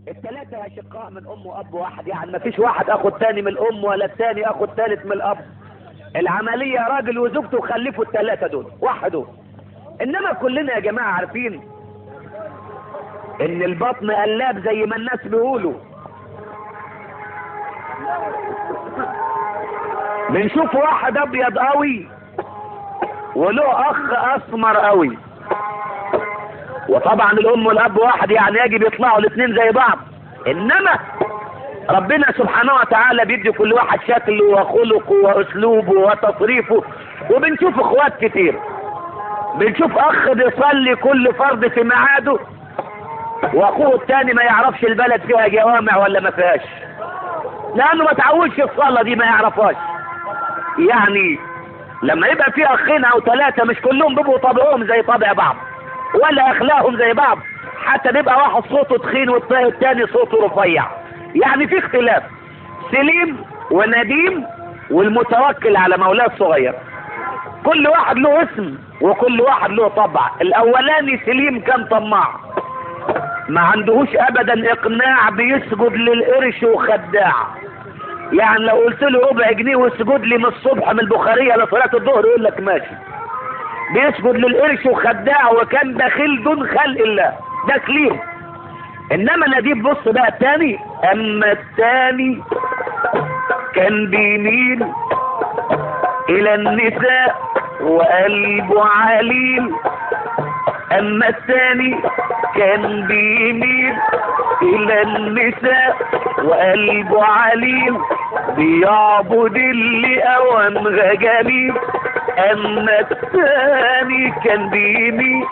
الثلاثة أشقاء من أم وأب واحد يعني ما فيش واحد أخو الثاني من الأم ولا الثاني أخو الثالث من الأب العملية راجل وزوجته خلفوا الثلاثة دول وحدوا إنما كلنا يا جماعة عارفين إن البطن قلاب زي ما الناس بيقولوا بنشوف واحد أبيض قوي وله أخ أسمر قوي وطبعا الام والاب واحد يعني يجب يطلعوا الاثنين زي بعض انما ربنا سبحانه وتعالى بيدي كل واحد شكله وخلقه واسلوبه وتصريفه وبنشوف اخوات كتير بنشوف اخ بيصلي كل فرض في ميعاده واخوه التاني ما يعرفش البلد فيها جوامع ولا ما فيهاش لانه ما تعودش الصلاه دي ما يعرفهاش يعني لما يبقى في اخين او ثلاثه مش كلهم بيبقوا طبعهم زي طبع بعض ولا اخلاقهم زي بعض حتى بيبقى واحد صوته تخين والتاني صوته رفيع يعني في اختلاف سليم ونديم والمتوكل على مولاه الصغير كل واحد له اسم وكل واحد له طبع الاولاني سليم كان طماع ما عندهوش ابدا اقناع بيسجد للقرش وخداع يعني لو قلت له ربع جنيه واسجد لي من الصبح من البخاريه لصلاه الظهر يقول لك ماشي بيسجد للقرش وخداع وكان بخيل دون خلق الله ده سليم انما نديب بص بقى التاني اما التاني كان بيميل الى النساء وقلبه عليل اما التاني كان بيميل الى النساء وقلبه عليل بيعبد اللي اوامها جميل اما الثاني كان بيميل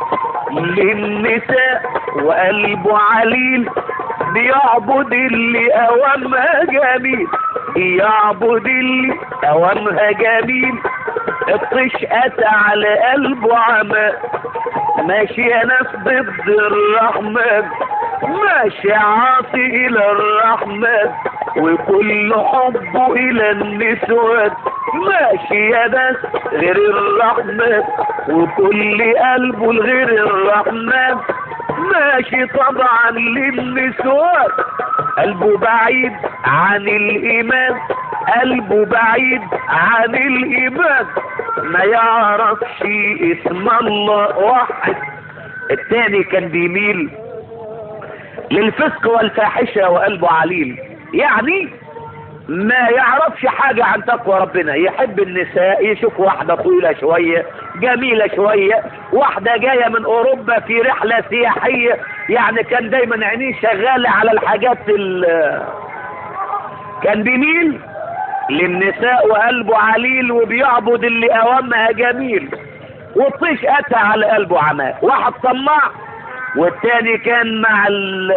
للنساء وقلبه عليل بيعبد اللي اوامها جميل بيعبد اللي اوامها جميل الطش اتى على قلبه عمى ماشي يا ناس ضد الرحمن ماشي عاصي الى الرحمن وكل حبه الى النسوان ماشي يا ناس غير الرحمن وكل قلبه لغير الرحمن ماشي طبعا للنسوان قلبه بعيد عن الايمان قلبه بعيد عن الايمان ما يعرفش اسم الله واحد التاني كان بيميل للفسق والفاحشة وقلبه عليل يعني ما يعرفش حاجة عن تقوى ربنا يحب النساء يشوف واحدة طويلة شوية جميلة شوية واحدة جاية من اوروبا في رحلة سياحية يعني كان دايما عينيه شغالة على الحاجات ال كان بيميل للنساء وقلبه عليل وبيعبد اللي اوامها جميل والطيش اتى على قلبه عماه واحد طماع والتاني كان مع ال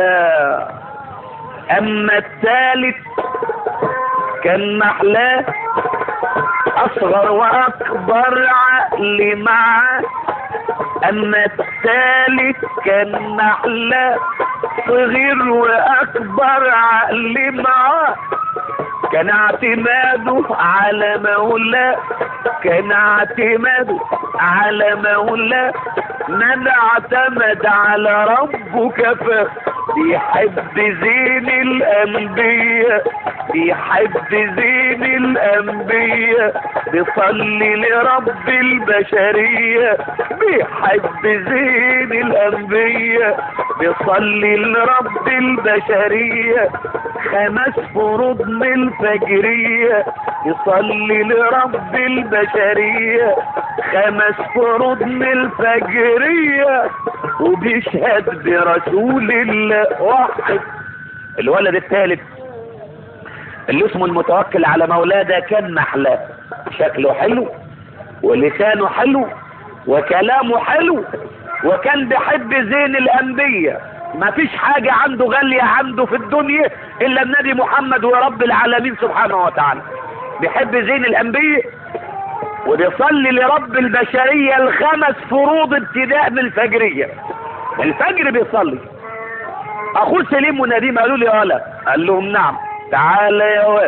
اما الثالث كان محلاه اصغر واكبر عقل معاه اما الثالث كان محلاه صغير واكبر عقل معاه كان اعتماده على مولاه كان اعتماده على مولاه من اعتمد على ربه كفى بيحب زين الانبياء بيحب زين الانبياء بيصلي لرب البشرية بيحب زين الانبياء بيصلي لرب البشرية خمس فروض من الفجرية يصلي لرب البشرية خمس فروض من الفجرية وبيشهد برسول الله واحد الولد الثالث اللي اسمه المتوكل على مولاه ده كان محلاه شكله حلو ولسانه حلو وكلامه حلو وكان بيحب زين الانبياء ما فيش حاجة عنده غالية عنده في الدنيا الا النبي محمد ورب العالمين سبحانه وتعالى بيحب زين الانبياء وبيصلي لرب البشرية الخمس فروض ابتداء من الفجرية الفجر بيصلي اخوه سليم ونديم قالوا لي ولا قال لهم نعم تعال يا واد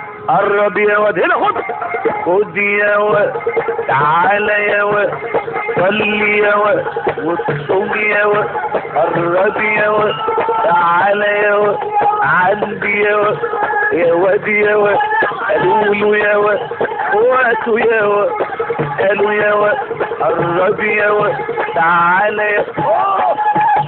قرب يا واد هنا خد خد يا واد تعال يا واد صلي يا واد وتصوم يا واد قرب يا واد تعالى يا واد عندي يا واد يا واد يا واد قالوا له يا واد وقته يا واد قالوا يا واد قرب يا واد تعالى يا واد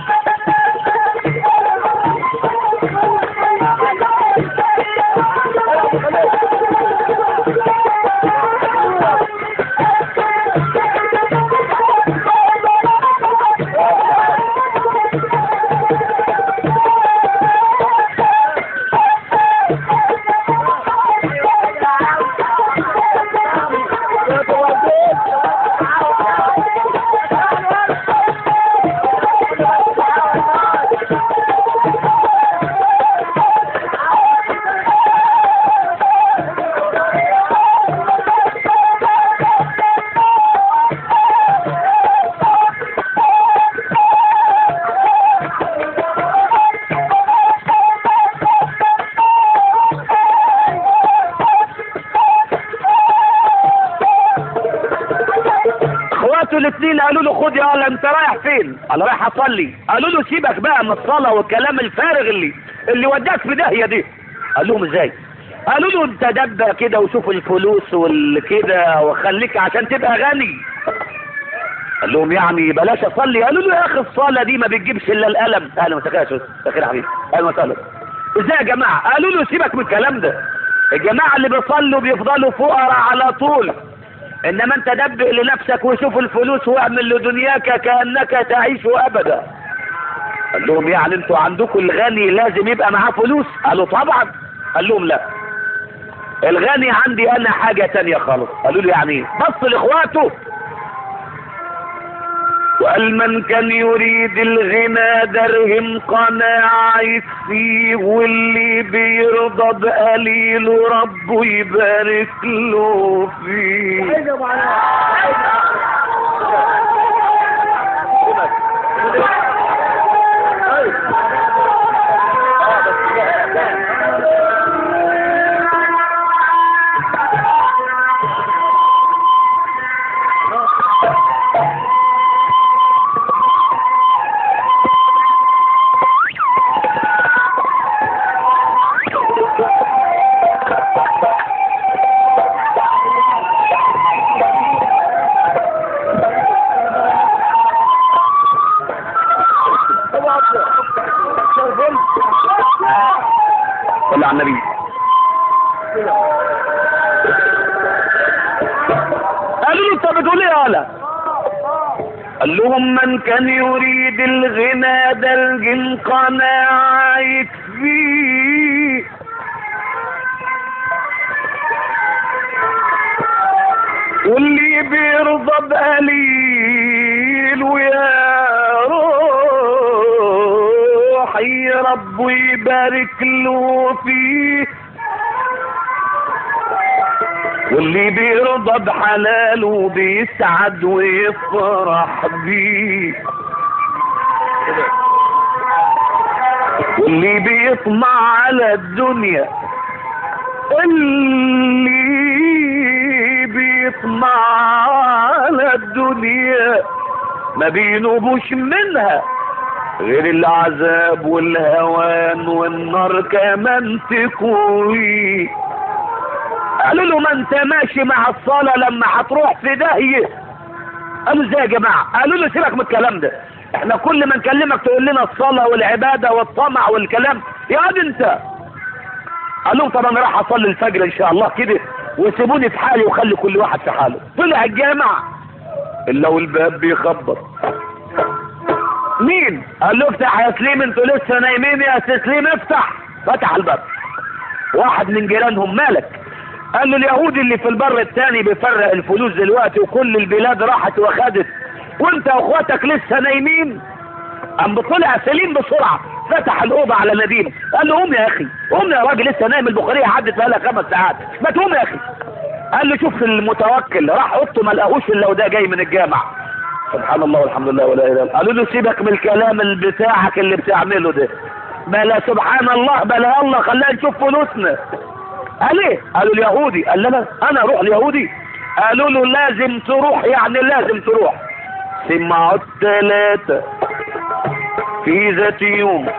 اخواته الاثنين قالوا له خد يا ولا انت رايح فين؟ انا رايح اصلي قالوا له سيبك بقى من الصلاه والكلام الفارغ اللي اللي وداك في داهيه دي قال لهم ازاي؟ قالوا له انت دبه كده وشوف الفلوس والكده وخليك عشان تبقى غني قال لهم يعني بلاش اصلي قالوا له يا اخي الصلاه دي ما بتجيبش الا الالم اهلا وسهلا يا استاذ فاكر يا حبيبي اهلا وسهلا ازاي يا جماعه قالوا له سيبك من الكلام ده الجماعه اللي بيصلوا بيفضلوا فقراء على طول انما انت دبق لنفسك وشوف الفلوس واعمل لدنياك كانك تعيش ابدا قال لهم يعني انتوا عندكم الغني لازم يبقى معاه فلوس قالوا طبعا قال لهم لا الغني عندي انا حاجه تانية خالص قالوا له يعني ايه بص لاخواته وقال من كان يريد الغنى درهم قناعة يكفيه واللي بيرضى بقليل ربه يبارك له فيه صلى على النبي قالوا له انت بتقول ايه يالا قال لهم من كان يريد الغنى دلج القناعة يكفيه واللي بيرضى بقليل ويا روحي ربه يبارك له فيه واللي بيرضى بحلاله بيسعد ويفرح بيه واللي بيطمع على الدنيا اللي بيطمع على الدنيا ما بينوبوش منها غير العذاب والهوان والنار كمان تكوي قالوا له ما انت ماشي مع الصلاة لما هتروح في داهية قالوا ازاي يا جماعة قالوا له سيبك من الكلام ده احنا كل ما نكلمك تقول لنا الصلاة والعبادة والطمع والكلام يا واد انت قال لهم طب انا راح اصلي الفجر ان شاء الله كده وسيبوني في حالي وخلي كل واحد في حاله طلع الجامع الا والباب بيخبط مين قال له افتح يا سليم انتوا لسه نايمين يا سي سليم افتح فتح الباب واحد من جيرانهم مالك قال له اليهودي اللي في البر التاني بيفرق الفلوس دلوقتي وكل البلاد راحت واخدت وانت واخواتك لسه نايمين قام طلع سليم بسرعه فتح الاوضه على نديم قال له قوم يا اخي قوم يا راجل لسه نايم البخاريه عدت بقالها خمس ساعات ما تقوم يا اخي قال له شوف المتوكل راح اوضته ما لقاهوش الا وده جاي من الجامع سبحان الله والحمد لله ولا اله الا الله قالوا له سيبك من الكلام اللي بتاعك اللي بتعمله ده بلا سبحان الله بلا الله خلينا نشوف فلوسنا قال ايه قالوا اليهودي قال لا لا انا اروح اليهودي قالوا له لازم تروح يعني لازم تروح سمعوا التلاتة في ذات يوم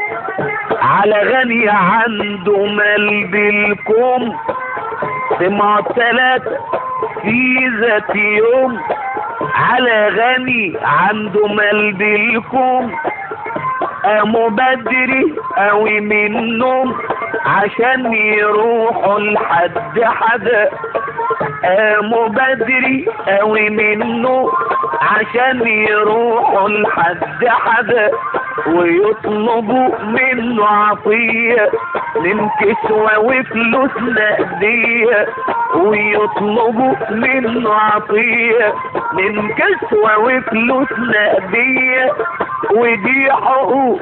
على غني عنده مال بالكم سمعوا التلاتة في ذات يوم على غني عنده مال بالكم قاموا بدري قوي من النوم عشان يروحوا لحد حدا قاموا بدري قوي من النوم عشان يروحوا لحد حدا ويطلبوا منه عطية من كسوة وفلوس نقدية ويطلبوا منه عطية من كسوة وفلوس نقدية ودي حقوق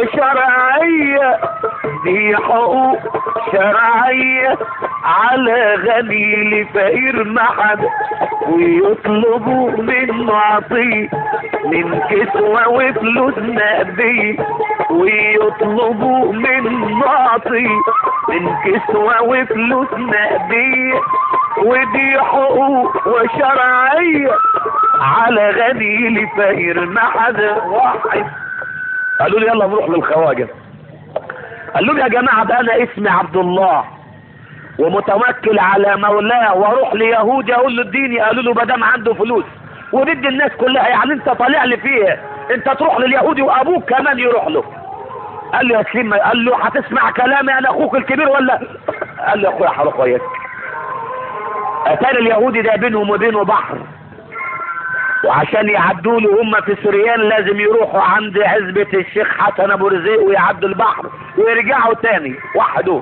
وشرعية دي حقوق شرعية على غني لفقير محد ويطلبوا منه عطية من كسوة وفلوس نقدية ويطلبوا منه عطية من كسوة وفلوس نقدية ودي حقوق وشرعية على غني لفقير ما حدا واحد قالوا لي يلا نروح للخواجة قال لهم يا جماعة ده انا اسمي عبد الله ومتوكل على مولاه واروح ليهودي اقول له اديني قالوا له مدام عنده فلوس وندي الناس كلها يعني انت طالع لي فيها انت تروح لليهودي وابوك كمان يروح له قال له يا سليم قال له هتسمع كلامي انا اخوك الكبير ولا قال له يا اخويا هروح وياك اتاري اليهودي ده بينهم وبينه بحر وعشان يعدوا له هم في سوريان لازم يروحوا عند عزبة الشيخ حسن ابو رزيق ويعدوا البحر ويرجعوا تاني وحده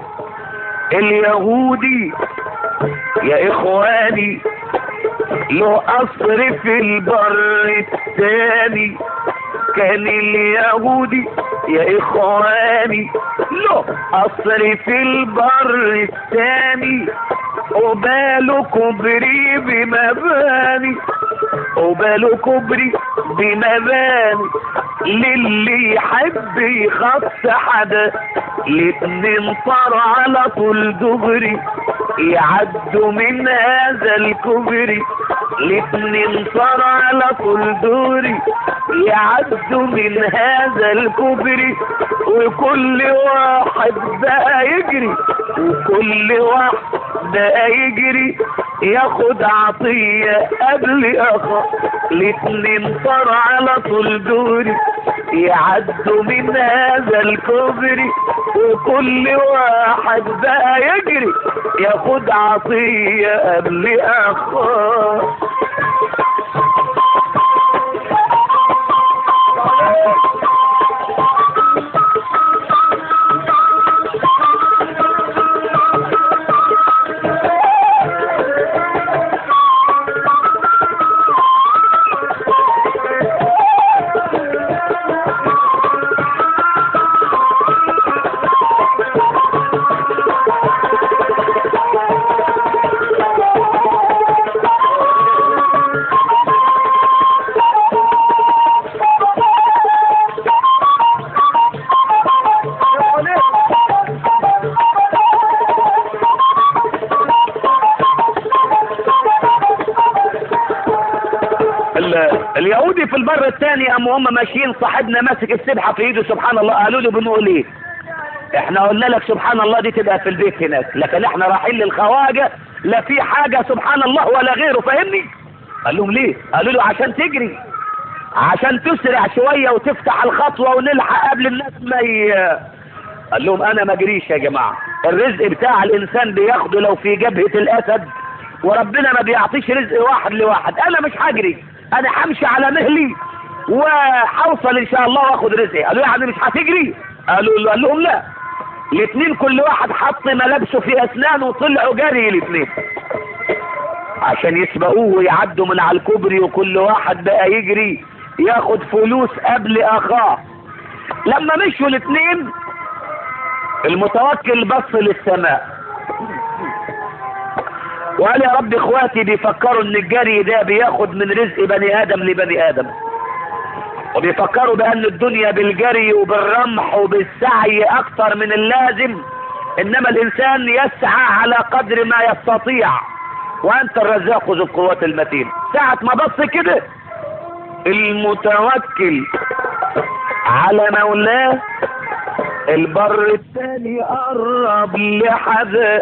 اليهودي يا اخواني له قصر في البر التاني كان اليهودي يا اخواني له قصر في البر التاني قباله كبري بمباني قباله كبري بمباني للي يحب يخص حدا الاتنين صار على طول دغري يعدوا من هذا الكبري الاتنين صار على طول دغري يعدوا من هذا الكبري وكل واحد بقى يجري وكل واحد بقى يجري ياخد عطية قبل اخر الاتنين صار على طول دوري يعدوا من هذا الكوبري وكل واحد بقى يجري ياخد عطية قبل اخر اليهودي في البر الثاني قاموا هم ماشيين صاحبنا ماسك السبحه في ايده سبحان الله قالوا له بنقول ايه احنا قلنا لك سبحان الله دي تبقى في البيت هناك لكن احنا رايحين للخواجه لا في حاجه سبحان الله ولا غيره فاهمني قال لهم ليه قالوا له عشان تجري عشان تسرع شويه وتفتح الخطوه ونلحق قبل الناس ما ي... قال لهم انا ما اجريش يا جماعه الرزق بتاع الانسان بياخده لو في جبهه الاسد وربنا ما بيعطيش رزق واحد لواحد انا مش هجري انا همشي على مهلي وهوصل ان شاء الله واخد رزقي قالوا يعني مش هتجري قالوا قال لهم لا الاثنين كل واحد حط ملابسه في اسنانه وطلعوا جري الاثنين عشان يسبقوه ويعدوا من على الكوبري وكل واحد بقى يجري ياخد فلوس قبل اخاه لما مشوا الاثنين المتوكل بص للسماء وقال يا رب اخواتي بيفكروا ان الجري ده بياخد من رزق بني ادم لبني ادم وبيفكروا بان الدنيا بالجري وبالرمح وبالسعي اكتر من اللازم انما الانسان يسعى على قدر ما يستطيع وانت الرزاق ذو القوات المتين ساعة ما بص كده المتوكل على مولاه البر التاني قرب لحد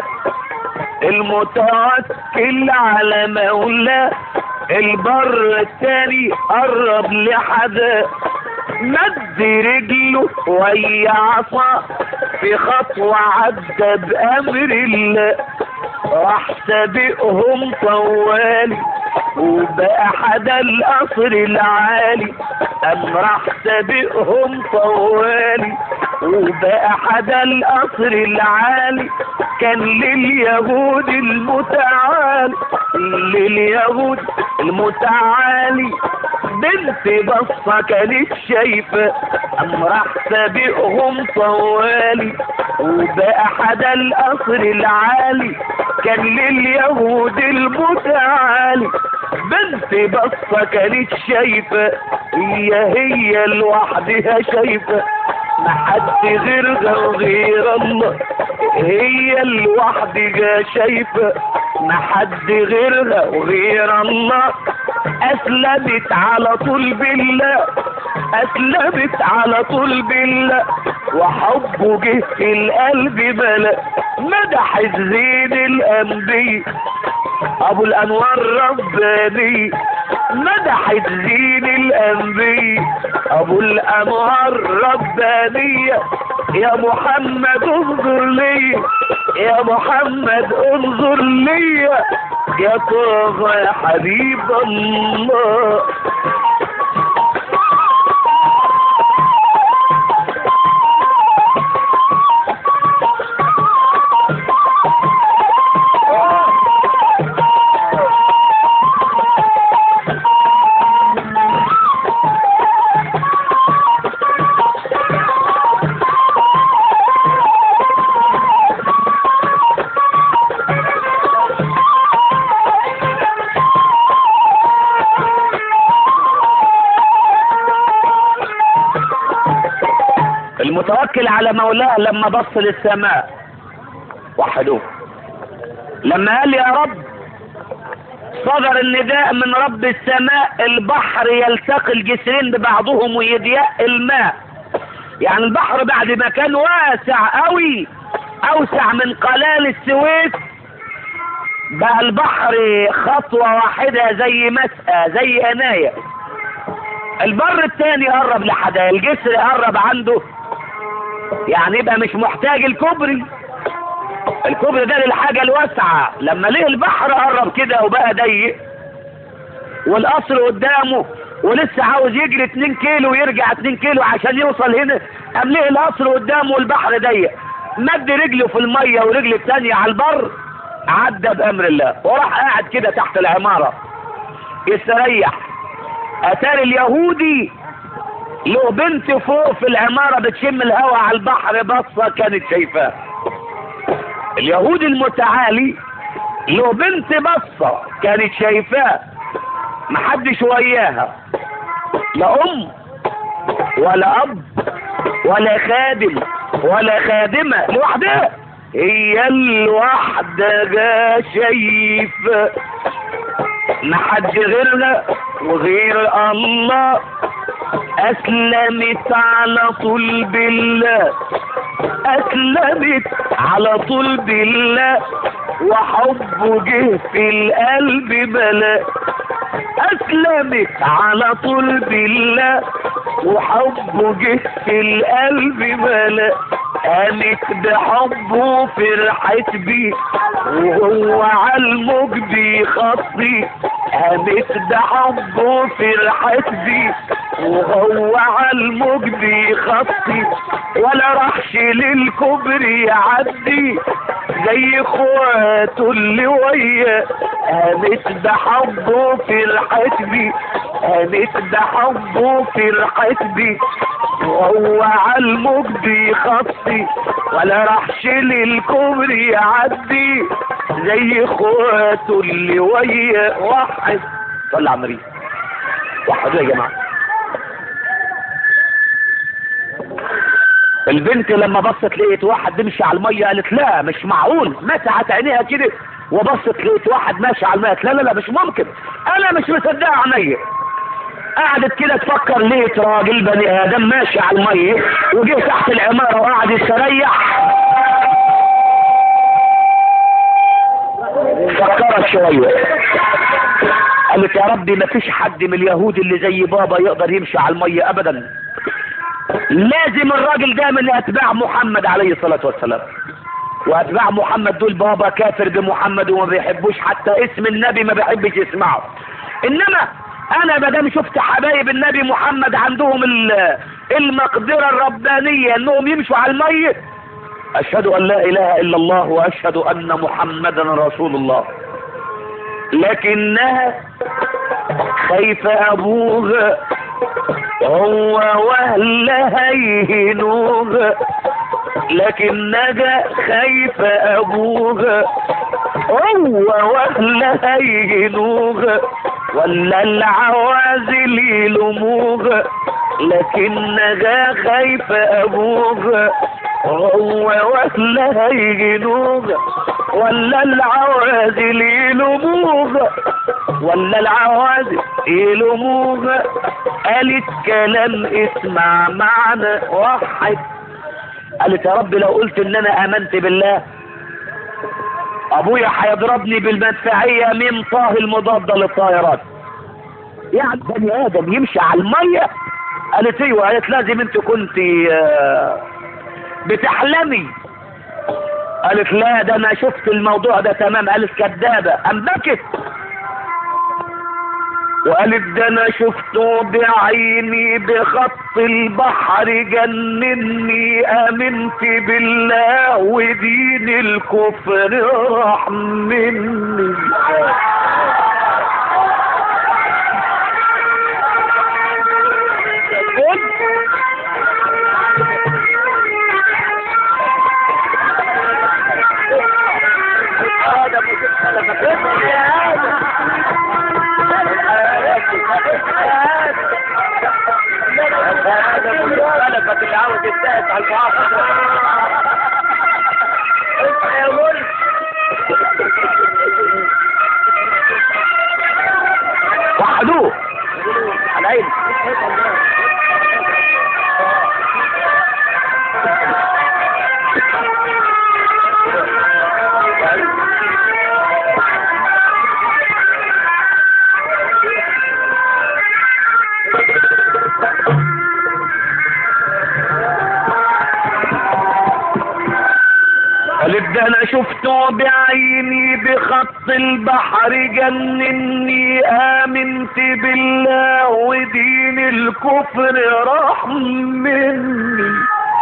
المتوكل على مولاه البر التاني قرب لحد مد رجله ويا عصا في خطوة عدى بأمر الله راح سابقهم طوالي وبقى حدا القصر العالي قام راح سابقهم طوالي وبقى حدا القصر العالي كان لليهود المتعالي لليهود المتعالي بنت بصة كانت شايفة قام راح سابقهم طوالي وبقى حدا القصر العالي كان لليهود المتعالي بنت بصة كانت شايفة هي هي لوحدها شايفة ما حد غيرها وغير الله هي لوحدها شايفة ما حد غيرها وغير الله اسلمت على طول بالله اسلمت على طول بالله وحبه جه في القلب بلا مدح زين الانبياء ابو الانوار رباني مدح زين الانبياء ابو الانوار ربانية يا محمد انظر لي يا محمد انظر لي يا طه يا حبيب الله المتوكل على مولاه لما بص للسماء وحدوه لما قال يا رب صدر النداء من رب السماء البحر يلتقي الجسرين ببعضهم ويضيق الماء يعني البحر بعد ما كان واسع قوي اوسع من قلال السويس بقى البحر خطوة واحدة زي مسقى زي اناية البر التاني قرب لحدا الجسر قرب عنده يعني يبقى مش محتاج الكوبري الكوبري ده للحاجة الواسعة لما ليه البحر قرب كده وبقى ضيق والقصر قدامه ولسه عاوز يجري 2 كيلو ويرجع 2 كيلو عشان يوصل هنا قام ليه القصر قدامه والبحر ضيق مد رجله في المية ورجل التانية على البر عدى بأمر الله وراح قاعد كده تحت العمارة يستريح أتاري اليهودي له بنت فوق في العمارة بتشم الهواء على البحر بصة كانت شايفاه اليهودي المتعالي له بنت بصة كانت شايفاه محدش وياها لا أم ولا أب ولا خادم ولا خادمة لوحدها هي الوحدة شايفة محد غيرنا وغير الله اسلمت على طول بالله اسلمت على طول بالله وحبه جه في القلب بلاء اسلمت على طول بالله وحبه جه في القلب بلاء قامت بحبه فرحت بيه وهو عالموج بيخطي قامت بحبه فرحت بيه وهو عالموج بيخطي ولا راحش للكوبري يعدي زي اخواته اللي وياه قامت بحبه فرحت بيه قامت بحبه فرحت بيه وهو عالموج بيخطي ولا راحش للكوبري يعدي زي اخواته اللي وياه واحد صلى على النبي وحدوا يا جماعه البنت لما بصت لقيت واحد بيمشي على الميه قالت لا مش معقول مسحت عينيها كده وبصت لقيت واحد ماشي على الميه لا لا لا مش ممكن انا مش مصدقه عينيا قعدت كده تفكر ليه راجل بني ادم ماشي على الميه وجه تحت العماره وقعد يستريح فكرت شويه قالت يا ربي ما فيش حد من اليهود اللي زي بابا يقدر يمشي على الميه ابدا لازم الراجل ده من اتباع محمد عليه الصلاه والسلام واتباع محمد دول بابا كافر بمحمد وما بيحبوش حتى اسم النبي ما بيحبش يسمعه انما انا ما دام شفت حبايب النبي محمد عندهم ال- المقدره الربانيه انهم يمشوا على الميه اشهد ان لا اله الا الله واشهد ان محمدا رسول الله لكنها خايفه ابوها هو واهلها يهينوها لكن نجا خايفة أبوها هو واهلها يهنوها ولا العوازل يلوموها لكن نجا خايفة أبوها هو واهلها يهنوها ولا العوازل يلوموها ولا العوازل يلوموها قالت كلام اسمع معنى واحد قالت يا رب لو قلت ان انا امنت بالله ابويا هيضربني بالمدفعية من طاه المضادة للطائرات يعني بني ادم يمشي على المية قالت ايوه قالت لازم انت كنت بتحلمي قالت لا ده انا شفت الموضوع ده تمام قالت كدابة ام بكت وقالت ده انا شفته بعيني بخط البحر جنني امنت بالله ودين الكفر راح مني خلفك اللي عاوز يتساعد على المعاصرة اصحى يا ملك وحدوه على عيني قالت ده انا شفته بعيني بخط البحر جنني امنت بالله ودين الكفر راح مني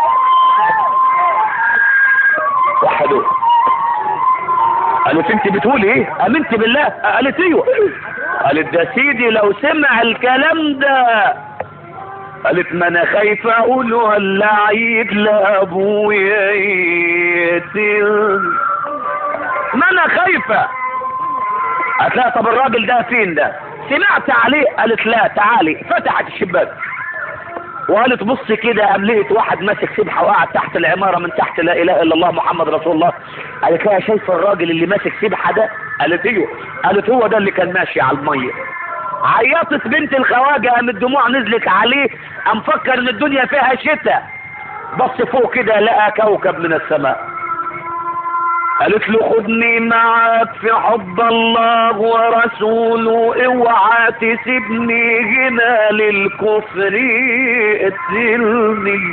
وحدوه قالت انت بتقول ايه امنت بالله قالت ايوه قالت ده سيدي لو سمع الكلام ده قالت ما انا خايفة اقول ولا عيد لابويا يقتل ما انا خايفة هتلاقي طب الراجل ده فين ده سمعت عليه قالت لا تعالي فتحت الشباك وقالت بص كده قام لقيت واحد ماسك سبحه وقعد تحت العماره من تحت لا اله الا الله محمد رسول الله قالت لها شايفه الراجل اللي ماسك سبحه ده قالت ايوه قالت هو ده اللي كان ماشي على الميه عيطت بنت الخواجه قام الدموع نزلت عليه قام فكر ان الدنيا فيها شتاء بص فوق كده لقى كوكب من السماء قالت له خدني معاك في حب الله ورسوله اوعى تسيبني هنا للكفر اقتلني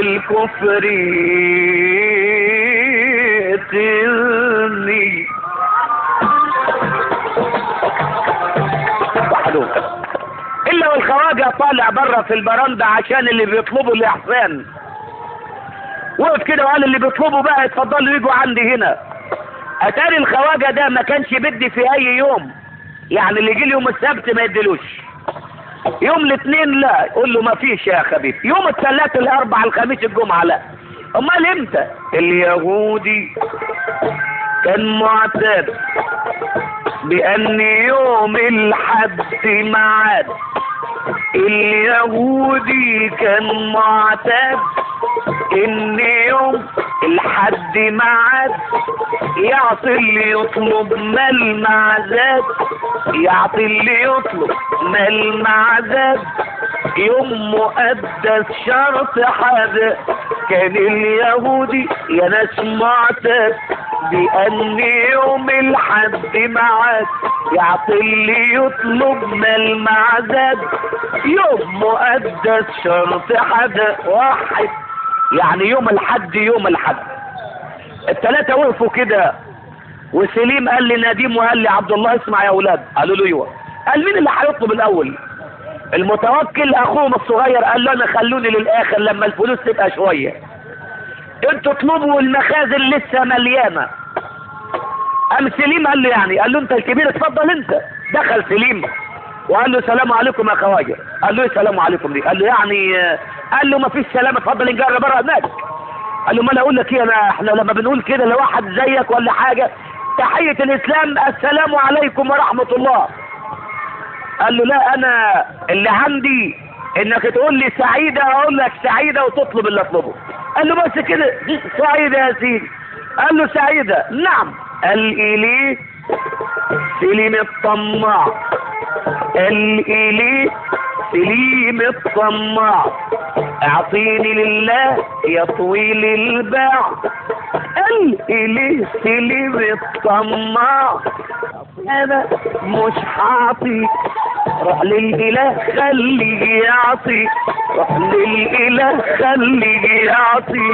الكفر يقتلني وحده الا والخواجه طالع بره في البرندة عشان اللي بيطلبوا الاحسان وقف كده وقال اللي بيطلبوا بقى اتفضلوا يجوا عندي هنا اتاري الخواجه ده ما كانش بدي في اي يوم يعني اللي يجي لي يوم السبت ما يديلوش يوم الاثنين لا يقول له ما فيش يا حبيبي يوم الثلاث الاربع الخميس الجمعه لا امال امتى اليهودي كان معتاد بان يوم الحد معاد اليهودي كان معتاد ان يوم الحد معاد يعطي اللي يطلب مال معزاد يعطي اللي يطلب مال معزاد يوم مقدس شرط حدا كان اليهودي يا ناس معتاد بأن يوم الحد معاد يعطي اللي يطلب مال معزاد يوم مقدس شرط حدا واحد يعني يوم الحد يوم الحد الثلاثة وقفوا كده وسليم قال لي نديم وقال لي عبد الله اسمع يا اولاد قالوا له ايوه قال مين اللي هيطلب الاول المتوكل اخوهم الصغير قال له انا خلوني للاخر لما الفلوس تبقى شويه انتوا اطلبوا والمخازن لسه مليانه قام سليم قال له يعني قال له انت الكبير اتفضل انت دخل سليم وقال له السلام عليكم يا خواجه قال له ايه السلام عليكم دي قال له يعني قال له ما فيش سلام اتفضل نجرب بره هناك قال له ما انا اقول لك ايه انا احنا لما بنقول كده لواحد زيك ولا حاجه تحيه الاسلام السلام عليكم ورحمه الله قال له لا انا اللي عندي انك تقول لي سعيده اقول لك سعيده وتطلب اللي اطلبه قال له بس كده سعيده يا سيدي قال له سعيده نعم قال اليه سليم الطماع قال اليه سليم الطماع اعطيني لله يا طويل الباع قال اليه سليم الطماع انا مش هعطي روح للاله خليه يعطي روح للاله خليه يعطي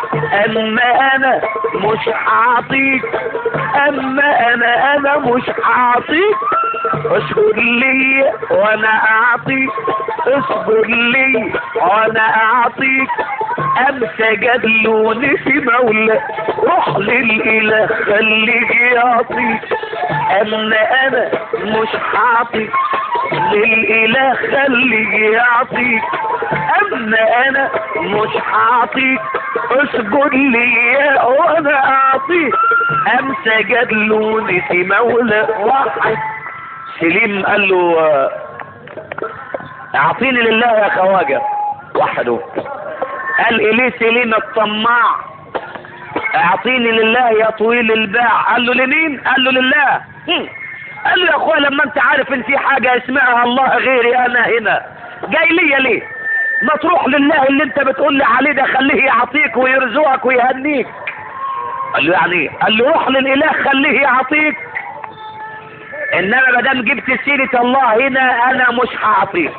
اما انا مش هعطيك اما انا انا مش هعطيك اصبر لي وانا اعطيك اصبر لي وانا اعطيك امسى جدلوني في مولى روح للاله خليه يعطيك اما انا مش هعطيك للاله خليه يعطيك اما انا مش هعطيك اسجد لي وانا اعطيك امسى جدلوني في مولى واحد سليم قال له آه، اعطيني لله يا خواجه وحده قال اليه سليم الطماع اعطيني لله يا طويل الباع قال له لمين قال له لله هم. قال له يا اخويا لما انت عارف ان في حاجه اسمها الله غيري انا هنا جاي ليا ليه ما تروح لله اللي انت بتقول لي عليه ده خليه يعطيك ويرزقك ويهنيك قال له يعني ايه قال له روح للاله خليه يعطيك انما ما دام جبت سيره الله هنا انا مش هعطيك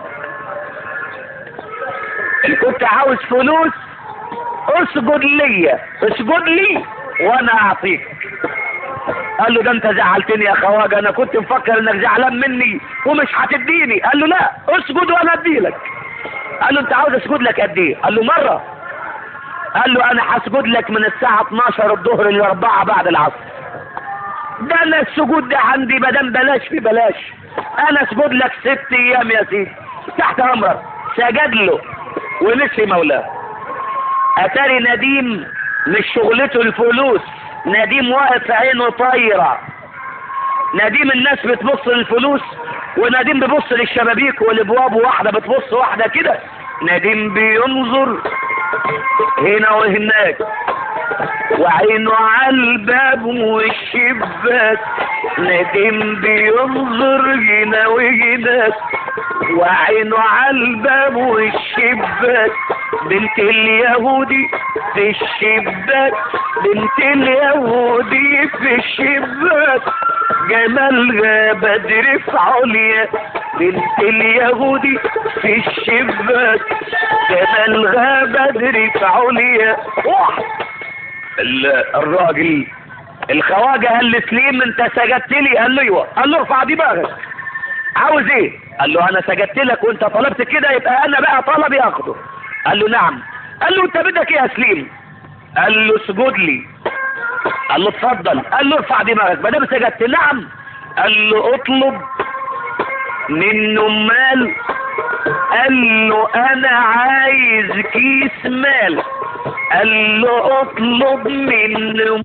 ان كنت عاوز فلوس اسجد لي اسجد لي وانا اعطيك قال له ده انت زعلتني يا خواجه انا كنت مفكر انك زعلان مني ومش هتديني قال له لا اسجد وانا اديلك قال له انت عاوز اسجد لك قد ايه قال له مره قال له انا هسجد لك من الساعه 12 الظهر ل 4 بعد العصر ده انا السجود ده عندي مدام بلاش في بلاش انا اسجد لك ست ايام يا سيدي تحت امرك سجد له ونسي مولاه اتاري نديم مش شغلته الفلوس نديم واقف عينه طايره نديم الناس بتبص للفلوس ونديم بيبص للشبابيك والابواب واحده بتبص واحده كده نديم بينظر هنا وهناك وعينه على الباب والشباك نديم بينظر هنا وهناك وعينه على الباب والشباك بنت اليهودي في الشباك بنت اليهودي في الشباك جمالها بدر في عليا بنت اليهودي في الشباك جمالها بدري في عليا واحد ال- الراجل الخواجه قال لسليم انت سجدت لي قال له ايوه قال له ارفع دماغك عاوز ايه قال له انا سجدت لك وانت طلبت كده يبقى انا بقى طلبي اخده قال له نعم قال له انت بدك ايه يا سليم قال له اسجد لي قال له اتفضل قال له ارفع دماغك ما دام سجدت نعم قال له اطلب منه مال قال له انا عايز كيس مال قال له اطلب منه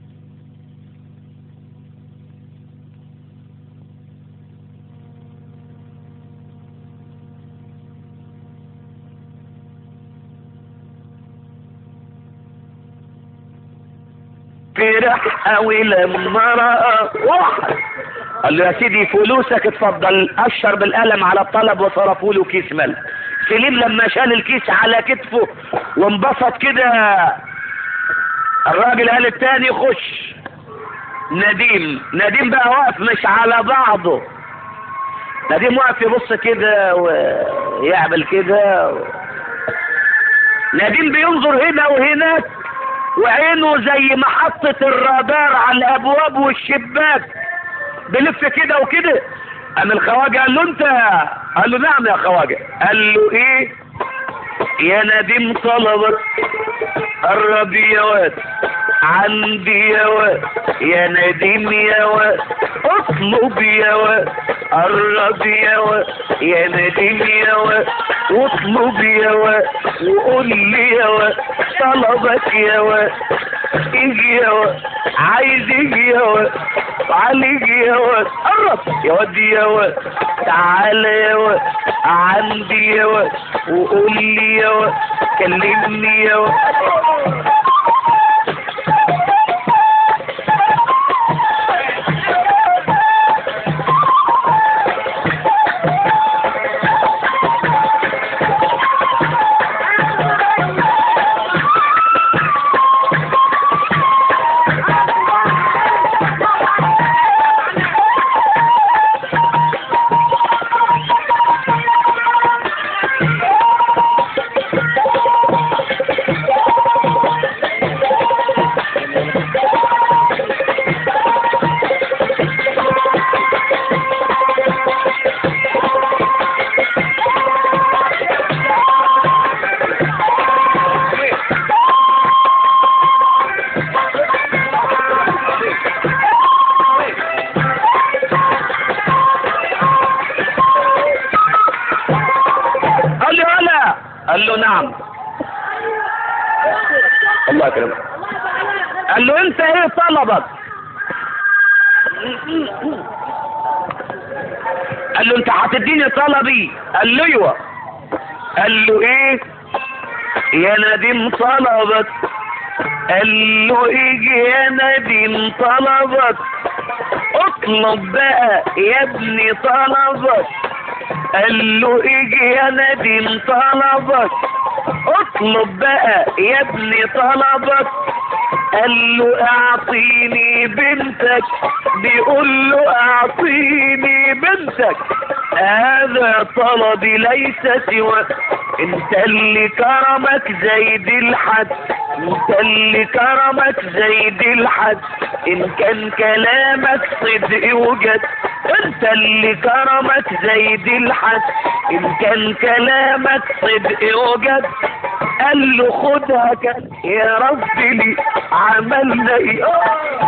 فرح قوي لما رأى واحد قال له يا سيدي فلوسك اتفضل اشر بالقلم على الطلب وصرفوا له كيس مال سليم لما شال الكيس على كتفه وانبسط كده الراجل قال التاني خش نديم نديم بقى واقف مش على بعضه نديم واقف يبص كده ويعمل كده و... نديم بينظر هنا وهناك وعينه زي محطة الرادار على الابواب والشباك بلف كده وكده قام الخواجه قال له انت قال له نعم يا خواجه قال له ايه يا نديم طلبك قرب يا واد عندي يا واد يا نديم يا واد اطلب يا واد قرب يا واد يا نديم يا واد واطلب يا واد وقول لي يا واد طلبك يا واد اجي يا واد عايز اجي يا واد عليك يا واد قرب يا واد يا واد تعالى يا واد عندي يا واد وقول لي يا واد كلمني يا واد قال له هلا قال له نعم الله يكرمك قال له انت ايه طلبك قال له انت هتديني طلبي قال له ايوه قال له ايه يا نديم طلبك قال له ايه يا نديم طلبك اطلب بقى يا ابني طلبك قال له اجي يا نديم طلبك اطلب بقى يا ابني طلبك قال له اعطيني بنتك بيقول له اعطيني بنتك هذا طلبي ليس سوى انت اللي كرمك زيد الحد انت اللي كرمك زيد الحد ان كان كلامك صدق وجد انت اللي كرمك زيد الحد ان كان كلامك صدق وجد قال له خدها كان يا رب لي عملنا ايه آه.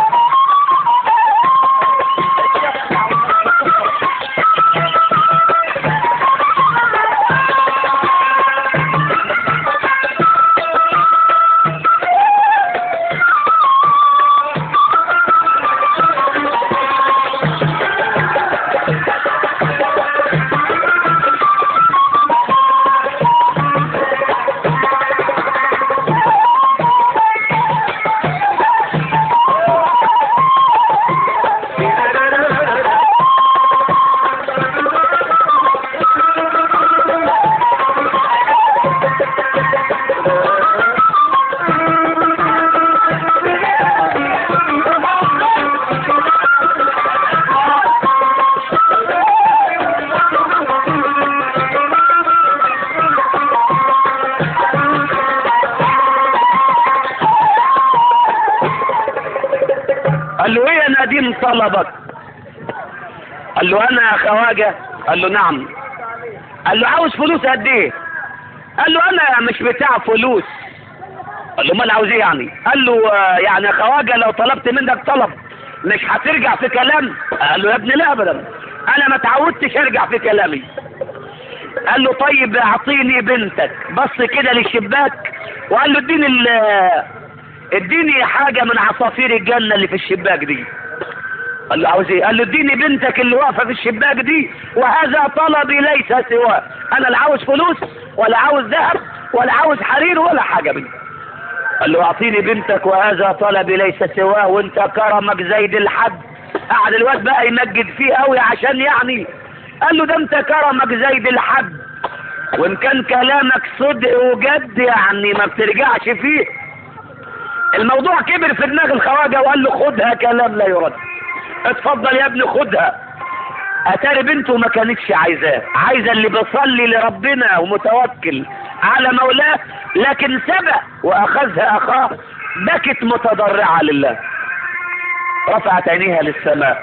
نديم طلبك قال له انا يا خواجه قال له نعم قال له عاوز فلوس قد ايه قال له انا مش بتاع فلوس قال له امال عاوز ايه يعني قال له آه، يعني يا خواجه لو طلبت منك طلب مش هترجع في كلام قال له يا ابني لا ابدا انا ما تعودتش ارجع في كلامي قال له طيب اعطيني بنتك بص كده للشباك وقال له اديني ال- اديني حاجه من عصافير الجنه اللي في الشباك دي قال له عاوز ايه قال له اديني بنتك اللي واقفه في الشباك دي وهذا طلبي ليس سواه انا لا عاوز فلوس ولا عاوز ذهب ولا عاوز حرير ولا حاجه منه قال له اعطيني بنتك وهذا طلبي ليس سواه وانت كرمك زيد الحد قعد الواد بقى يمجد فيه قوي عشان يعني قال له ده انت كرمك زيد الحد وان كان كلامك صدق وجد يعني ما بترجعش فيه الموضوع كبر في دماغ الخواجه وقال له خدها كلام لا يرد اتفضل يا ابني خدها اتاري بنته ما كانتش عايزاه عايزه اللي بيصلي لربنا ومتوكل على مولاه لكن سبق واخذها اخاه بكت متضرعه لله رفعت عينيها للسماء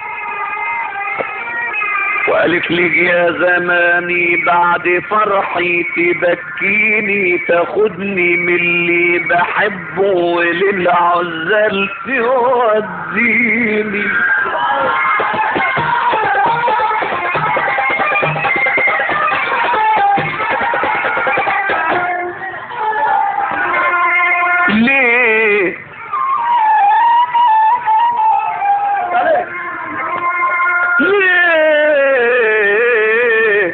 وقالت لي يا زماني بعد فرحي تبكيني تاخدني من اللي بحبه وللعزال توديني ليه ليه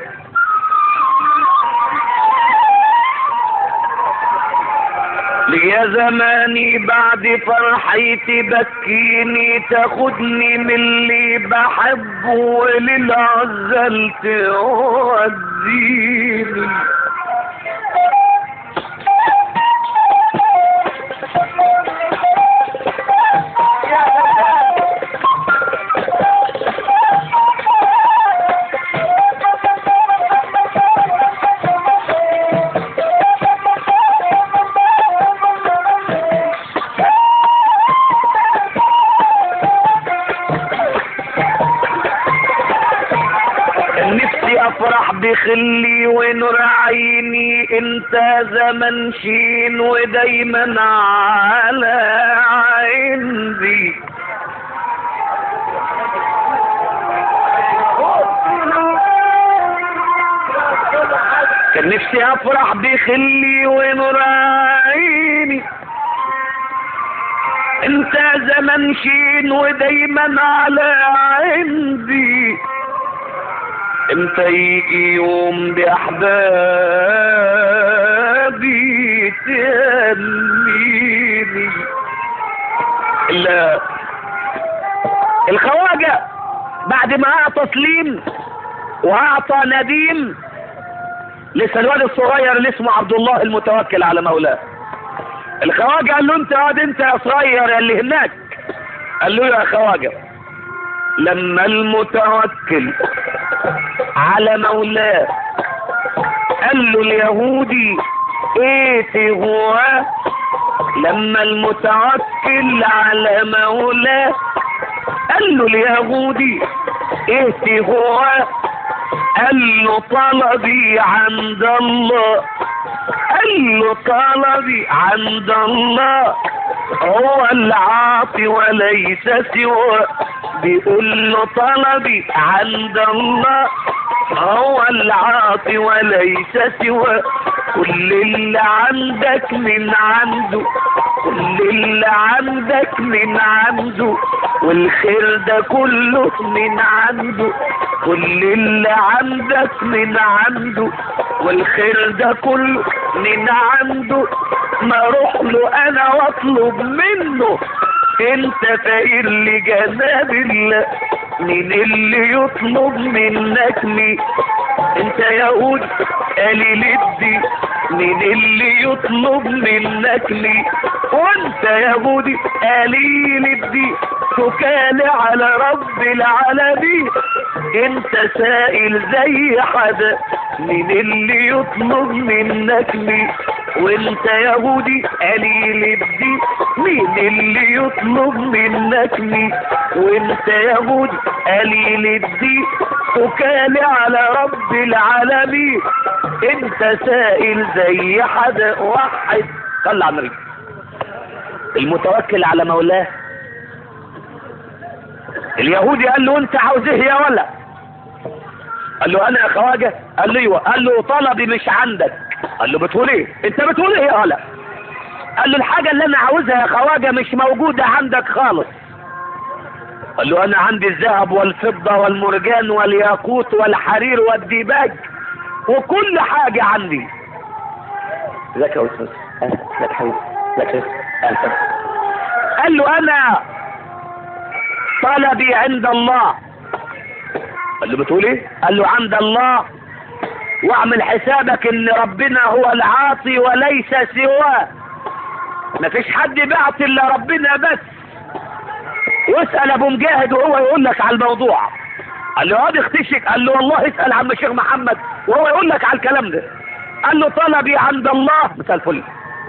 يا زماني بعد فرحي تبكيني تاخدني من اللي بحبه وللعزل توديني نفسي افرح بخلي ونور عيني انت زمن شين ودايما على عندي كان نفسي افرح بخلي ونور عيني انت زمن شين ودايما على عندي امتى يجي يوم باحبابي تهنيني لا الخواجة بعد ما اعطى سليم واعطى نديم لسه الواد الصغير اللي اسمه عبد الله المتوكل على مولاه الخواجة قال له انت واد انت يا صغير اللي هناك قال له يا خواجة لما المتوكل على مولاه قال له اليهودي ايه هو لما المتوكل على مولاه قال له اليهودي ايه هو قال له طلبي عند الله قال له طلبي عند الله هو العاطي وليس سواه بيقول له طلبي عند الله هو العاطي وليس سواه كل اللي عندك من عنده كل اللي عندك من عنده والخير ده كله من عنده كل اللي عندك من عنده والخير ده كله من عنده ما اروح له انا واطلب منه انت فقير لجناب الله مين اللي يطلب منك مين انت يهود قليل الدين مين اللي يطلب منك مين وانت يهودي قليل الدين تكالي على رب العالمين انت سائل زي حدا مين اللي يطلب منك مين وانت يهودي قليل الدين مين مين اللي يطلب منك مين وانت يهود قليل الدين وكالي على رب العالمين انت سائل زي حدا واحد صلى على النبي المتوكل على مولاه اليهودي قال له انت عاوز ايه يا ولا قال له انا يا خواجه قال له ايوه قال له طلبي مش عندك قال له بتقول ايه انت بتقول ايه يا ولا قال له الحاجه اللي انا عاوزها يا خواجه مش موجوده عندك خالص قال له انا عندي الذهب والفضه والمرجان والياقوت والحرير والديباج وكل حاجه عندي ازيك يا استاذ ازيك حبيبي ازيك يا أستاذ؟ قال له انا طلبي عند الله قال له بتقول ايه قال له عند الله واعمل حسابك ان ربنا هو العاطي وليس سواه مفيش حد بيعطي الا ربنا بس واسال ابو مجاهد وهو يقول لك على الموضوع قال له هادي اختشك قال له والله اسال عم الشيخ محمد وهو يقول لك على الكلام ده قال له طلبي عند الله مساء الفل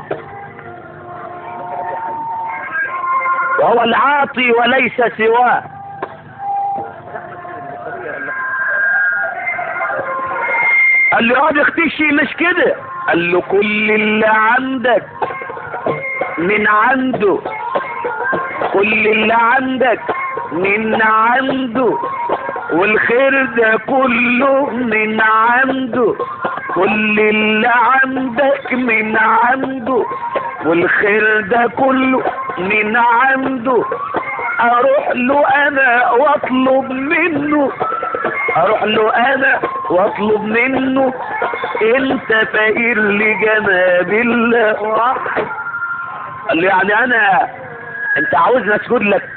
وهو العاطي وليس سواه قال له هادي اختشي مش كده قال له كل اللي عندك من عنده كل اللي عندك من عنده والخير ده كله من عنده كل اللي عندك من عنده والخير ده كله من عنده اروح له انا واطلب منه اروح له انا واطلب منه انت فقير لجناب الله واحد قال له يعني انا انت عاوزني اسجد لك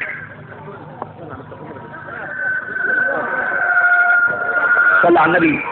صلى على النبي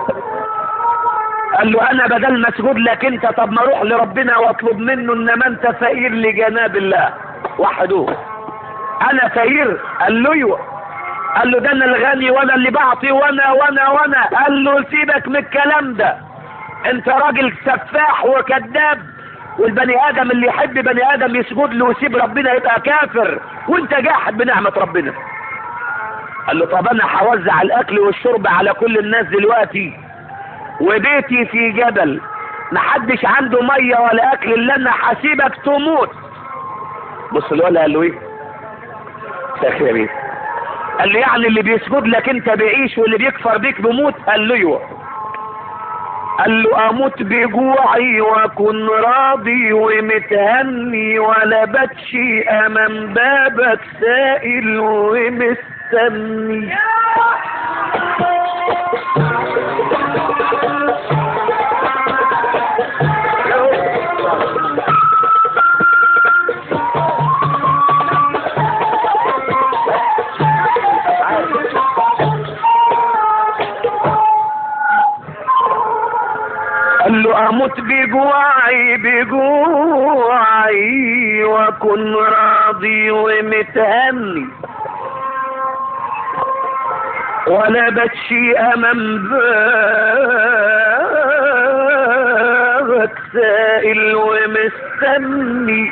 قال له انا بدل ما اسجد لك انت طب ما اروح لربنا واطلب منه انما انت فقير لجناب الله وحدوه انا فقير قال له ايوه قال له ده انا الغني وانا اللي بعطي وانا وانا وانا قال له سيبك من الكلام ده انت راجل سفاح وكذاب والبني ادم اللي يحب بني ادم يسجد له ويسيب ربنا يبقى كافر وانت جاحد بنعمة ربنا قال له طب انا هوزع الاكل والشرب على كل الناس دلوقتي وبيتي في جبل محدش عنده مية ولا اكل الا انا هسيبك تموت بص الولا قال له ايه ساخر يا بيه قال له يعني اللي بيسجد لك انت بيعيش واللي بيكفر بيك بيموت قال له ايوه قال له اموت بجوعي واكون راضي ومتهني ولا بتشي امام بابك سائل ومستني قال له اموت بجوعي بجوعي واكون راضي ومتهني ولا بتشي امام بابك سائل ومستني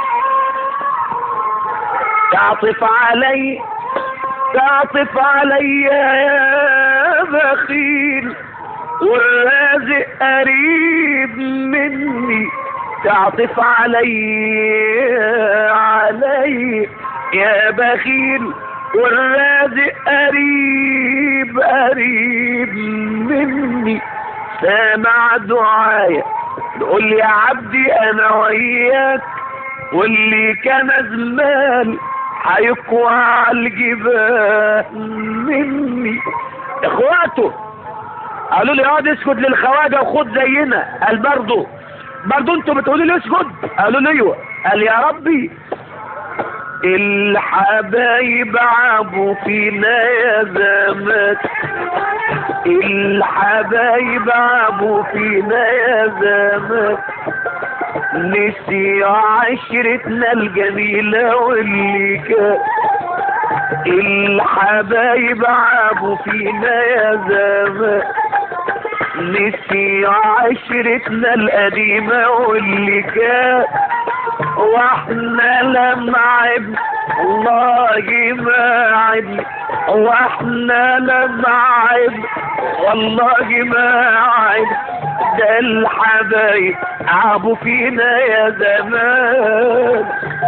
تعطف علي تعطف علي يا بخيل والرازق قريب مني تعطف علي علي يا بخيل والرازق قريب قريب مني سامع دعايا تقول لي يا عبدي انا وياك واللي كان زمان هيقوى على الجبال مني اخواته قالوا لي اقعد اسكت للخواجه وخد زينا قال برضه برضه انتوا بتقولوا لي اسكت قالوا لي ايوه قال يا ربي الحبايب عابوا فينا يا زمان الحبايب عابوا فينا يا زمان نسي عشرتنا الجميلة واللي كان الحبايب عابوا فينا يا زمان نسي عشرتنا القديمة واللي كان واحنا لما عبنا والله ما عبنا واحنا لما عبنا والله ما عبنا ده الحبايب عابوا فينا يا زمان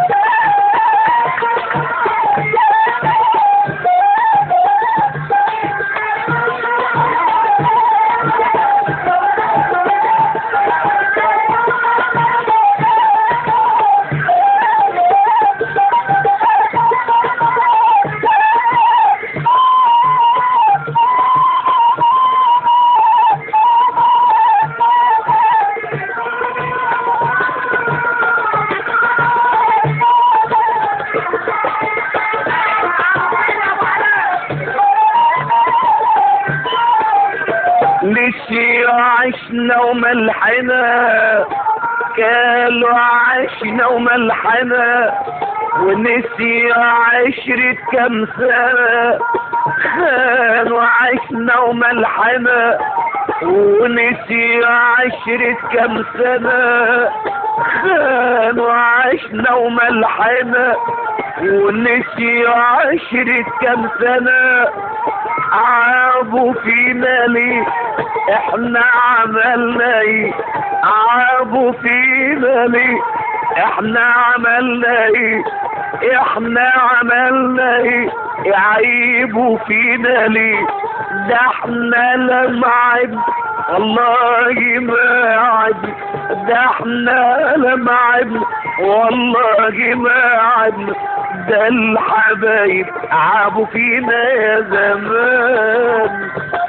نسي عشنا وملحنا كالوا عشنا وملحنا ونسي عشرة كم سنة خانوا عشنا وملحنا ونسي عشرة كم سنة خانوا عشنا وملحنا ونسي عشرة كم سنة عابوا فينا ليه احنا عملنا ايه عابوا فينا ليه احنا عملنا ايه احنا عملنا ايه يعيبوا فينا ليه ده احنا لما عبنا والله ما عبنا ده احنا لما عبنا والله ما عبنا ده الحبايب عابوا فينا يا زمان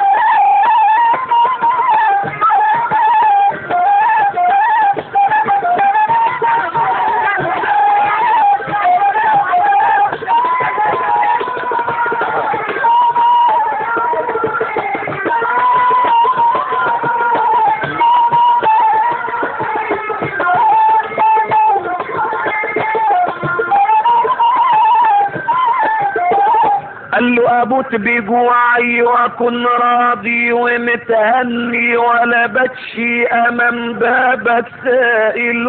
قال له ابوت بجوعي واكن راضي ومتهني ولا بتشي امام بابك سائل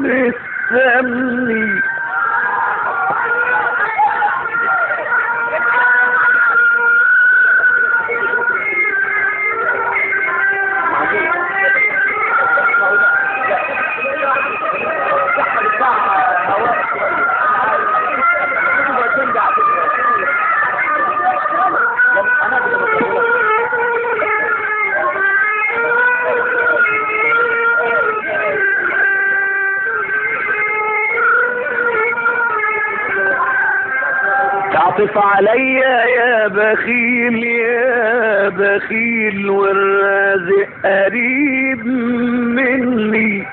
ومستني تعطف عليا يا بخيل يا بخيل والرازق قريب مني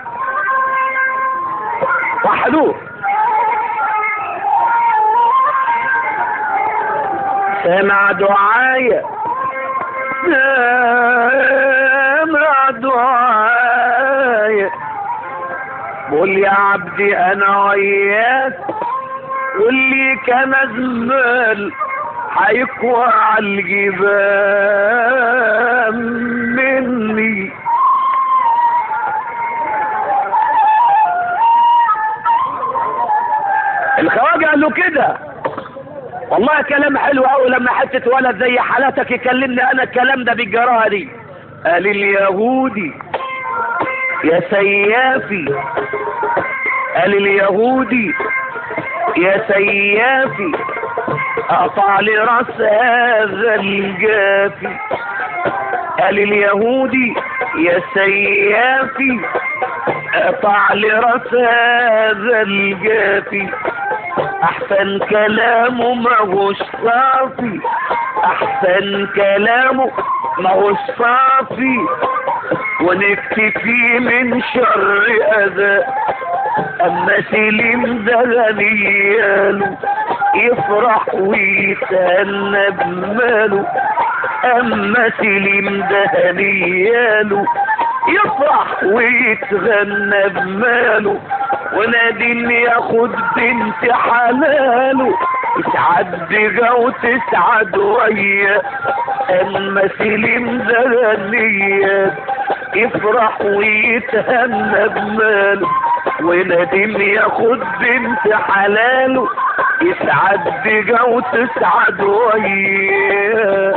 وحدوه سمع دعايا سمع دعايا قول يا عبدي انا وياك واللي كان زمال هيقوى على الجبال مني الخواجة قال له كده والله كلام حلو قوي لما حتة ولد زي حالتك يكلمني انا الكلام ده بالجراءة دي قال اليهودي يا سيافي قال اليهودي يا سيافي اقطع لي راس هذا الجافي قال اليهودي يا سيافي اقطع لي راس هذا الجافي احسن كلامه ما هوش صافي احسن كلامه ما هوش صافي ونكتفي من شر اذى اما سليم ده غنياله يفرح ويتهنى بماله اما سليم ده هنياله يفرح ويتغنى بماله ونادين ياخد بنت حلاله تسعد بجا وتسعد وياه اما سليم ده غنياله يفرح ويتهنى بماله ونديم ياخد بنت حلاله يسعد بيها وتسعد وياه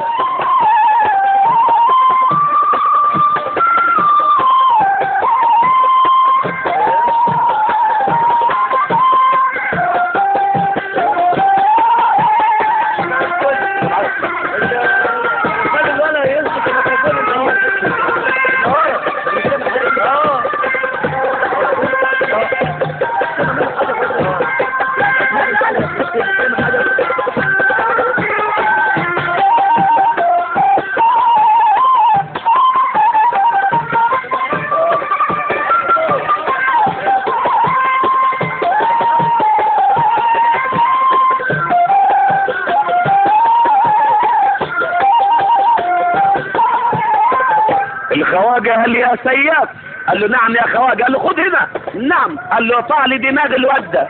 الخواجه قال لي يا سياف قال له نعم يا خواجه قال له خد هنا نعم قال له طع لي دماغ الواد ده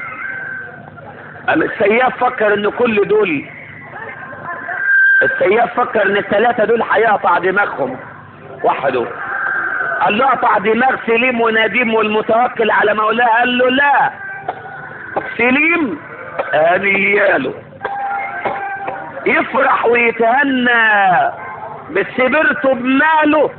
قام السياف فكر ان كل دول السياف فكر ان الثلاثه دول هيقطع دماغهم وحده قال له اقطع دماغ سليم ونديم والمتوكل على مولاه قال له لا سليم هنياله يفرح ويتهنى بسبرته بماله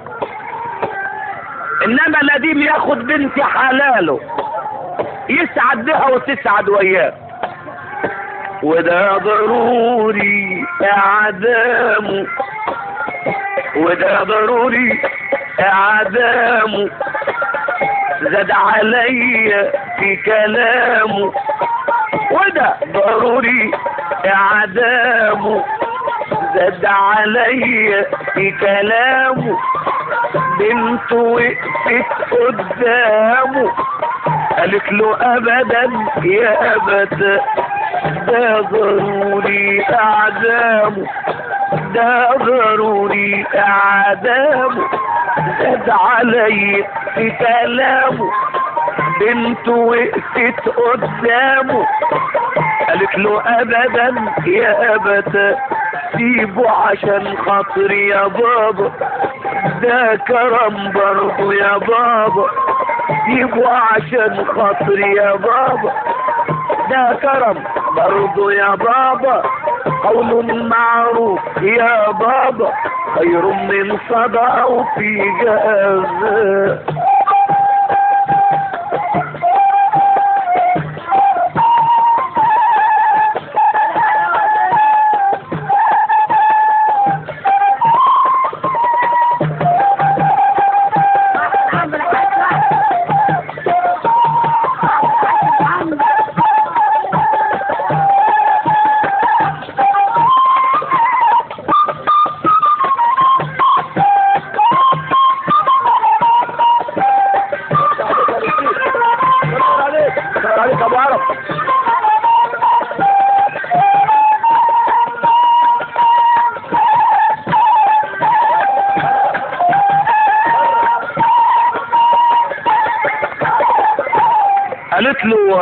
انما نديم ياخد بنت حلاله يسعد بها وتسعد وياه وده ضروري اعدامه وده ضروري اعدامه زاد عليا في كلامه وده ضروري اعدامه زاد عليا في كلامه بنت وقفت قدامه قالت له ابدا يا ابدا ده ضروري اعدامه ده ضروري اعدامه زاد عليا في كلامه بنت وقفت قدامه قالت له ابدا يا ابدا سيبه عشان خاطري يا بابا ده كرم برضه يا بابا سيبه عشان خاطري يا بابا ده كرم برضه يا بابا قول معروف يا بابا خير من صدقة وفي جازة عليك ابو عرب قالت له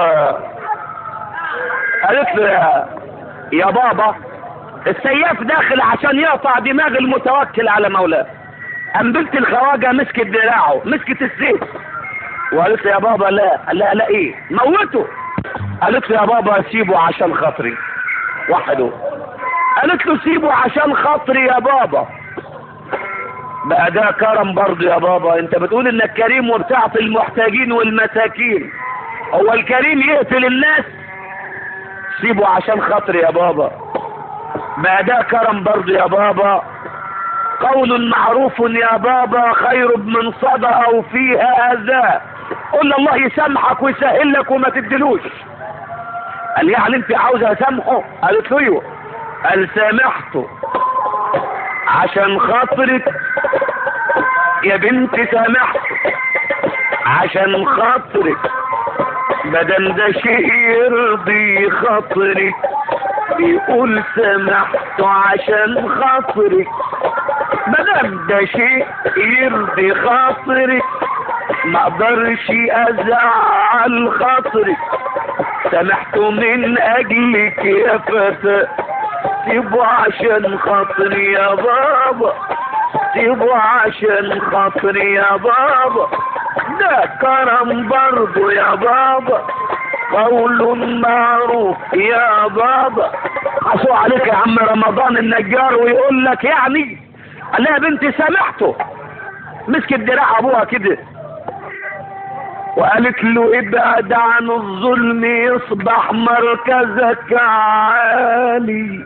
قالت له يا, يا بابا السياف داخل عشان يقطع دماغ المتوكل على مولاه قام بنت الخواجه مسكت دراعه مسكت السيف وقالت له يا بابا لا لا لا ايه موته قالت له يا بابا سيبه عشان خاطري وحده قالت له سيبه عشان خاطري يا بابا بقى ده كرم برضه يا بابا انت بتقول انك كريم وبتعطي المحتاجين والمساكين هو الكريم يقتل الناس سيبه عشان خاطري يا بابا بقى ده كرم برضه يا بابا قول معروف يا بابا خير من صدقه وفيها اذى قل الله يسامحك ويسهل لك وما تدلوش قال يعني انت عاوزه اسامحه قالت له ايوه قال سامحته عشان خاطرك يا بنت سامحته عشان خاطرك مادام ده شيء يرضي خاطرك يقول سامحته عشان خاطرك مادام ده شيء يرضي خاطرك ما اقدرش ازعل خاطرك سامحته من اجلك يا فتى سيبه عشان خاطري يا بابا سيبه عشان خاطري يا بابا وده كرم برضو يا بابا قول معروف يا بابا حسوا عليك يا عم رمضان النجار ويقول لك يعني قال لها يا بنتي سامحته مسكت دراع ابوها كده وقالت له ابعد عن الظلم يصبح مركزك عالي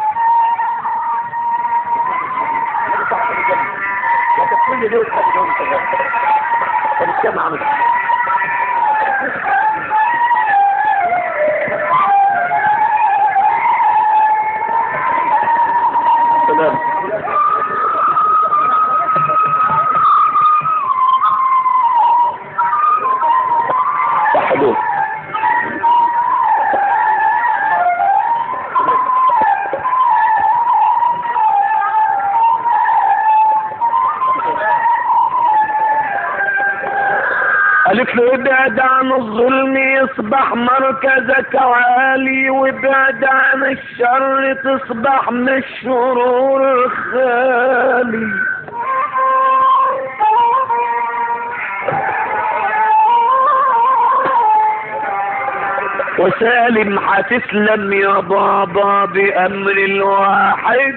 كل دول خدوا دول طب السمع عمل تمام وحدوه قالت له ابعد عن الظلم يصبح مركزك عالي وابعد عن الشر تصبح من الشرور خالي وسالم هتسلم يا بابا بأمر الواحد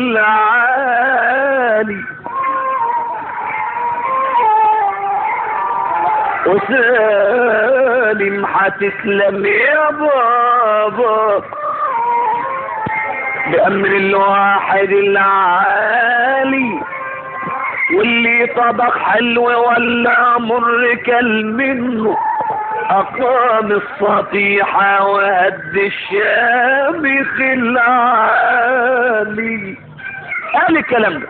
العالي وسالم هتسلم يا بابا بأمر الواحد العالي واللي طبخ حلو ولا مر كل منه أقام السطيحة وهد الشامخ العالي قال الكلام ده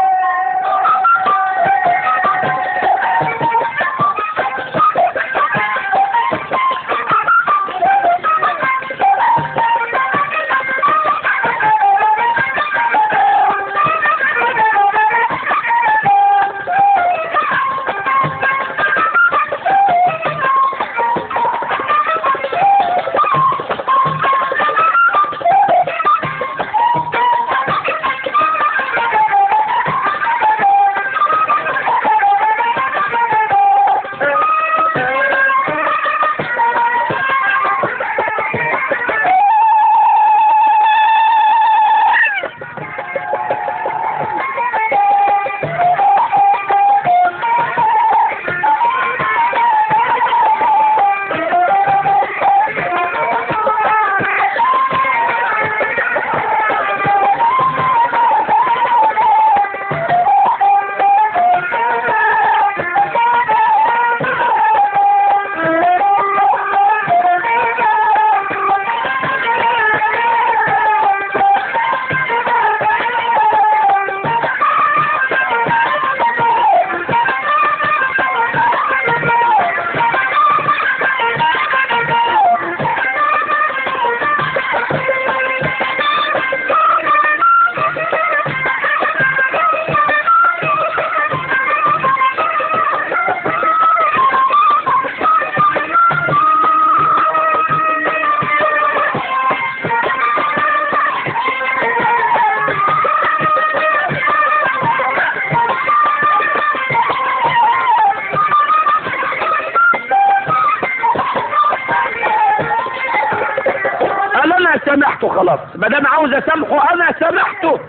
قال انا سامحته خلاص ما دام عاوز اسامحه انا سامحته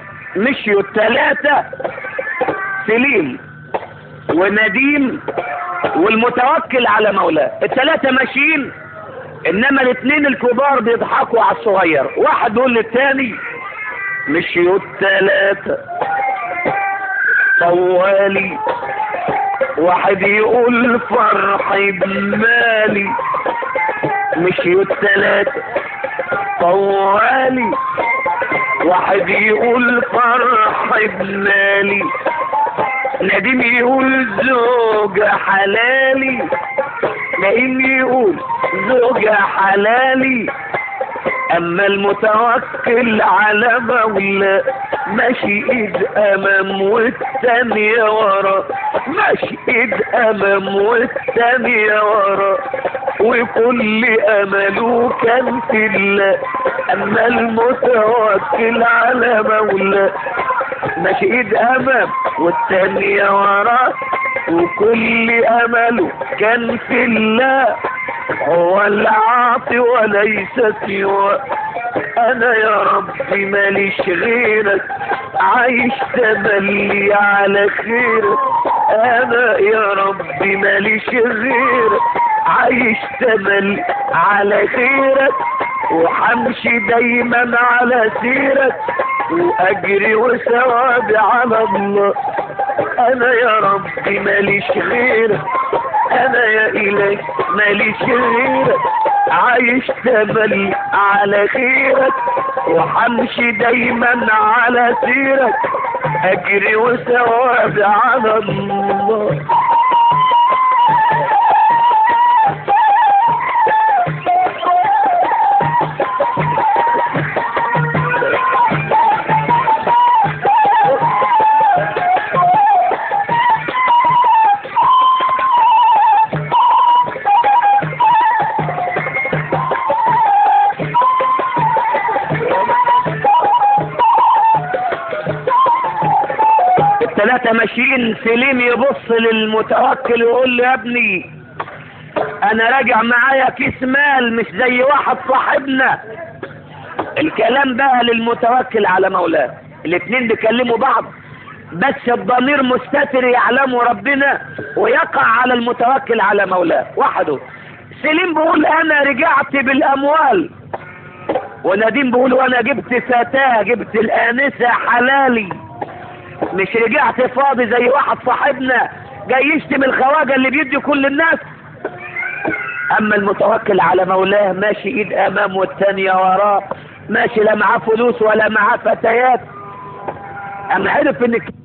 مشيوا الثلاثه سليم ونديم والمتوكل على مولاه الثلاثه ماشيين انما الاثنين الكبار بيضحكوا على الصغير واحد يقول للتاني مشيوا الثلاثه طوالي واحد يقول فرحي بمالي مشيوا الثلاثة طوالي واحد يقول فرح بمالي نديم يقول زوجة حلالي نايم يقول زوجة حلالي اما المتوكل على مولاه ماشي ايد امام والثانية ورا ماشي ايد امام والثانية ورا وكل امله كان في الله اما المتوكل على مولاه ماشي ايد امام والثانية ورا وكل امله كان في الله هو العاطي وليس سوى انا يا ربي ماليش غيرك عايش تملي على خيرك انا يا ربي ماليش غيرك عايش تملي على خيرك وحمشي دايما على سيرك واجري وثوابي على الله انا يا ربي ماليش غيرك انا يا الهي ماليش غيرك عايش تملي على خيرك وحمشي دايما على سيرك اجري وثوابي على الله الثلاثة ماشيين سليم يبص للمتوكل ويقول له يا ابني انا راجع معايا كيس مال مش زي واحد صاحبنا الكلام بقى للمتوكل على مولاه الاتنين بيكلموا بعض بس الضمير مستتر يعلمه ربنا ويقع على المتوكل على مولاه وحده سليم بيقول انا رجعت بالاموال ونديم بيقول وانا جبت فتاة جبت الانسة حلالي مش رجعت فاضي زي واحد صاحبنا جاي يشتم الخواجة اللي بيدي كل الناس اما المتوكل على مولاه ماشي ايد امام والتانية وراه ماشي لا معاه فلوس ولا معاه فتيات اما عرف ان